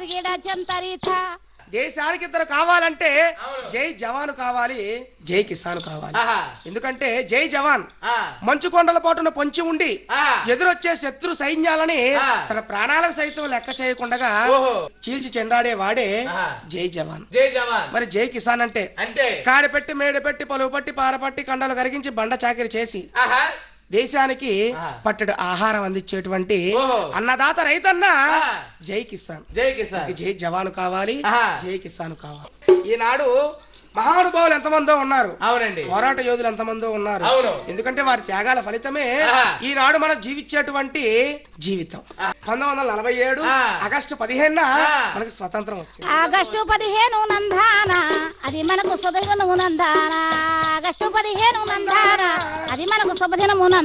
గిడ చెంతరిత దేశానికి ఇద్దరు కావాలంటే అవును. జై జవాను కావాలి జై కిసాన్ కావాలి ఆహా. ఎందుకంటే జై జవాన్ ఆ. మంచు కొండల పాటున పొంచి ఉండి ఆ. ఎదురొచ్చే శత్రు సైన్యాలని ఆ. తన ప్రాణాలకు సైతం లెక్క చేయకుండా ఓహో చీల్చి చెండాడే వాడే ఆహా. జై జవాన్ జై జవాన్ మరి జై కిసాన్ అంటే అంటే కాడపెట్టి మేడపెట్టి పలువు పట్టి పారపట్టి కండలు కరిగించి బండ చాకిరి చేసి ఆహా. దేశానికి ఆ. పట్టడు ఆహారం అందించేటువంటి ఓహో. అన్నదాత రైతన్న ఆ. జై కిసాన్ జై కిసాన్ జై జవాను కావాలి ఆహా. జై కిసాన్ కావాలి ఈనాడు మహానుభావులు ఎంతమందో ఉన్నారు అవునండి పోరాట యోధులు ఎంతమందో ఉన్నారు అవును. ఎందుకంటే వారి త్యాగాల ఫలితమే ఆహా. ఈనాడు మనం జీవించేటువంటి జీవితం ఆ. పంతొమ్మిది వందల నలభై ఏడు ఆ. ఆగస్టు పదిహేనున ఆ. మనకు స్వతంత్రం వచ్చింది ఆగస్టు పదిహేను నందాన అది మనకు శుభదినము నందాన ఆగస్టు పదిహేను నందాన అది మనకు శుభదినము నందాన